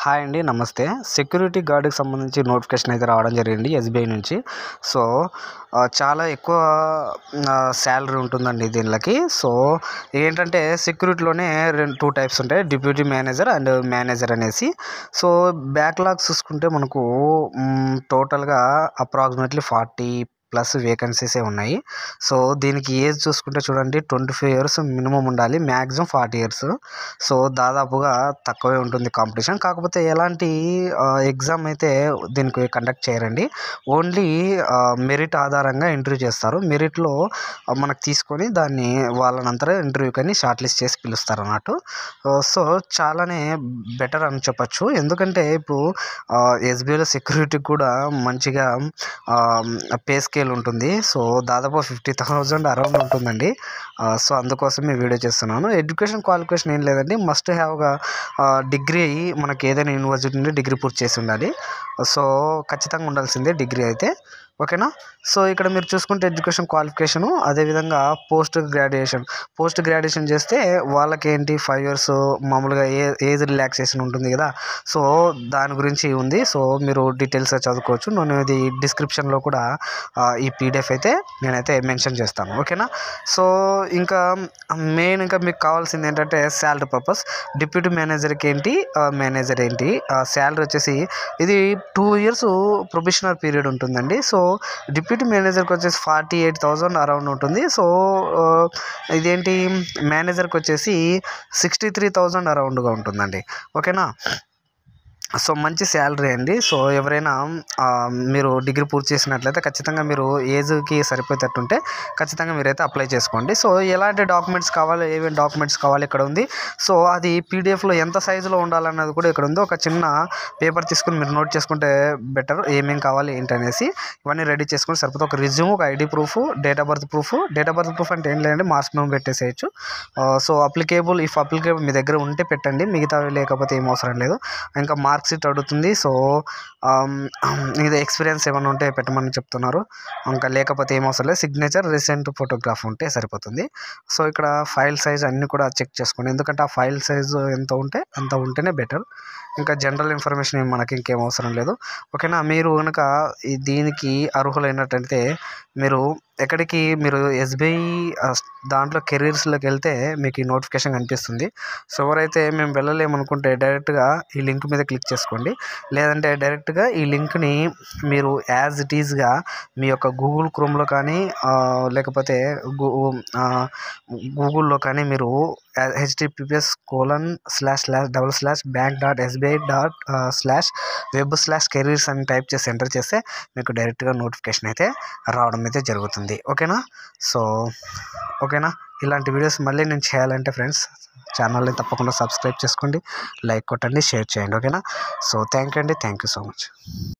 hi అండి నమస్తే security గార్డ్కి సంబంధించి నోటిఫికేషన్ అయితే రావడం జరిగింది ఎస్బీఐ నుంచి సో ఆ, చాలా ఎక్కువ శాలరీ ఉంటుందండి దీనికి సో ఏంటంటే సెక్యూరిటీలోనే రెండు టూ టైప్స్ ఉంటాయి డిప్యూటీ మేనేజర్ అండ్ మేనేజర్ అనేసి సో బ్యాక్లాగ్స్ చూసుకుంటే మనకు టోటల్గా అప్రాక్సిమేట్లీ ఫార్టీ ప్లస్ వేకెన్సీసే ఉన్నాయి సో దీనికి ఏజ్ చూసుకుంటే చూడండి ట్వంటీ ఫైవ్ ఇయర్స్ మినిమం ఉండాలి మ్యాక్సిమం ఫార్టీ ఇయర్స్ సో దాదాపుగా తక్కువే ఉంటుంది కాంపిటీషన్ కాకపోతే ఎలాంటి ఎగ్జామ్ అయితే దీనికి కండక్ట్ చేయరండి ఓన్లీ మెరిట్ ఆధారంగా ఇంటర్వ్యూ చేస్తారు మెరిట్లో మనకు తీసుకొని దాన్ని వాళ్ళనంతరం ఇంటర్వ్యూ కానీ షార్ట్ లిస్ట్ చేసి పిలుస్తారు అన్నట్టు సో చాలానే బెటర్ అని చెప్పచ్చు ఎందుకంటే ఇప్పుడు ఎస్బీఐలో సెక్యూరిటీ కూడా మంచిగా పే స్కేల్ ఉంటుంది సో దాదాపు ఫిఫ్టీ థౌజండ్ అరౌండ్ ఉంటుందండి సో అందుకోసమే వీడియో చేస్తున్నాను ఎడ్యుకేషన్ క్వాలిఫికేషన్ ఏం లేదండి మస్ట్ హ్యావ్గా డిగ్రీ మనకి ఏదైనా యూనివర్సిటీ నుండి డిగ్రీ పూర్తి చేసి ఉండాలి సో ఖచ్చితంగా ఉండాల్సిందే డిగ్రీ అయితే ఓకేనా సో ఇక్కడ మీరు చూసుకుంటే ఎడ్యుకేషన్ క్వాలిఫికేషను అదేవిధంగా పోస్ట్ గ్రాడ్యుయేషన్ పోస్ట్ గ్రాడ్యుయేషన్ చేస్తే వాళ్ళకి ఏంటి ఫైవ్ ఇయర్స్ మామూలుగా ఏ ఏజ్ రిలాక్సేషన్ ఉంటుంది కదా సో దాని గురించి ఉంది సో మీరు డీటెయిల్స్ చదువుకోవచ్చు నేను ఇది డిస్క్రిప్షన్లో కూడా ఆ, ఈ పీడిఎఫ్ అయితే నేనైతే మెన్షన్ చేస్తాను ఓకేనా సో ఇంకా మెయిన్ ఇంకా మీకు కావాల్సింది ఏంటంటే శాలరీ పర్పస్ డిప్యూటీ మేనేజర్కి ఏంటి మేనేజర్ ఏంటి శాలరీ వచ్చేసి ఇది టూ ఇయర్స్ ప్రొఫెషనల్ పీరియడ్ ఉంటుందండి సో డిప్యూటీ మేనేజర్కి వచ్చేసి ఫార్టీ ఎయిట్ థౌజండ్ అరౌండ్ ఉంటుంది సో ఆ, ఇదేంటి మేనేజర్కి వచ్చేసి సిక్స్టీ త్రీ థౌజండ్ అరౌండ్గా ఉంటుందండి ఓకేనా సో మంచి శాలరీ అండి సో ఎవరైనా ఆ, మీరు డిగ్రీ పూర్తి చేసినట్లయితే ఖచ్చితంగా మీరు ఏజ్కి సరిపోయేటట్టుంటే ఖచ్చితంగా మీరైతే అప్లై చేసుకోండి సో ఎలాంటి డాక్యుమెంట్స్ కావాలి ఏమేమి డాక్యుమెంట్స్ కావాలి ఇక్కడ ఉంది సో అది పీడిఎఫ్లో ఎంత సైజులో ఉండాలన్నది కూడా ఇక్కడ ఉంది ఒక చిన్న పేపర్ తీసుకుని మీరు నోట్ చేసుకుంటే బెటర్ ఏమేమి కావాలి ఏంటనేసి ఇవన్నీ రెడీ చేసుకుని సరిపోతే ఒక రిజ్యూమ్ ఒక ID proof date of birth proof date of birth proof అంటే ఏం లేదండి మార్క్స్ మేము పెట్టేసేయచ్చు సో అప్లికేబుల్ ఇఫ్ అప్లికేబుల్ మీ దగ్గర ఉంటే పెట్టండి మిగతావి లేకపోతే ఏం అవసరం లేదు ఇంకా మార్క్ షీట్ అడుగుతుంది సో ఇది ఎక్స్పీరియన్స్ ఏమైనా ఉంటే పెట్టమని చెప్తున్నారు ఇంకా లేకపోతే ఏం అవసరం లేదు సిగ్నేచర్ రీసెంట్ ఫోటోగ్రాఫ్ ఉంటే సరిపోతుంది సో ఇక్కడ ఫైల్ సైజ్ అన్నీ కూడా చెక్ చేసుకోండి ఎందుకంటే ఆ ఫైల్ సైజు ఎంత ఉంటే అంత ఉంటేనే బెటర్ ఇంకా జనరల్ ఇన్ఫర్మేషన్ ఏం మనకి ఇంకేం అవసరం లేదు ఓకేనా మీరు కనుక ఈ దీనికి అర్హులైనట్టయితే మీరు ఎక్కడికి మీరు ఎస్బీఐ దాంట్లో కెరీర్స్లోకి వెళ్తే మీకు ఈ నోటిఫికేషన్ కనిపిస్తుంది సో ఎవరైతే మేము వెళ్ళలేమనుకుంటే డైరెక్ట్గా ఈ లింక్ మీద క్లిక్ చేసుకోండి లేదంటే డైరెక్ట్గా ఈ లింక్ని మీరు యాజ్ ఇట్ ఈజ్గా మీ యొక్క గూగుల్ క్రోమ్లో కానీ ఆ, లేకపోతే గూ ఆ, గూగుల్లో కానీ మీరు HTTPPS colon slash slash double slash bank dot SBI dot slash web slash careers అని టైప్ చేసి ఎంటర్ చేస్తే మీకు డైరెక్ట్గా నోటిఫికేషన్ అయితే రావడం అయితే జరుగుతుంది ఓకేనా సో ఓకేనా ఇలాంటి వీడియోస్ మళ్ళీ నేను చేయాలంటే ఫ్రెండ్స్ ఛానల్ని తప్పకుండా సబ్స్క్రైబ్ చేసుకోండి లైక్ కొట్టండి షేర్ చేయండి ఓకేనా సో థ్యాంక్ యూ అండి థ్యాంక్ యూ సో మచ్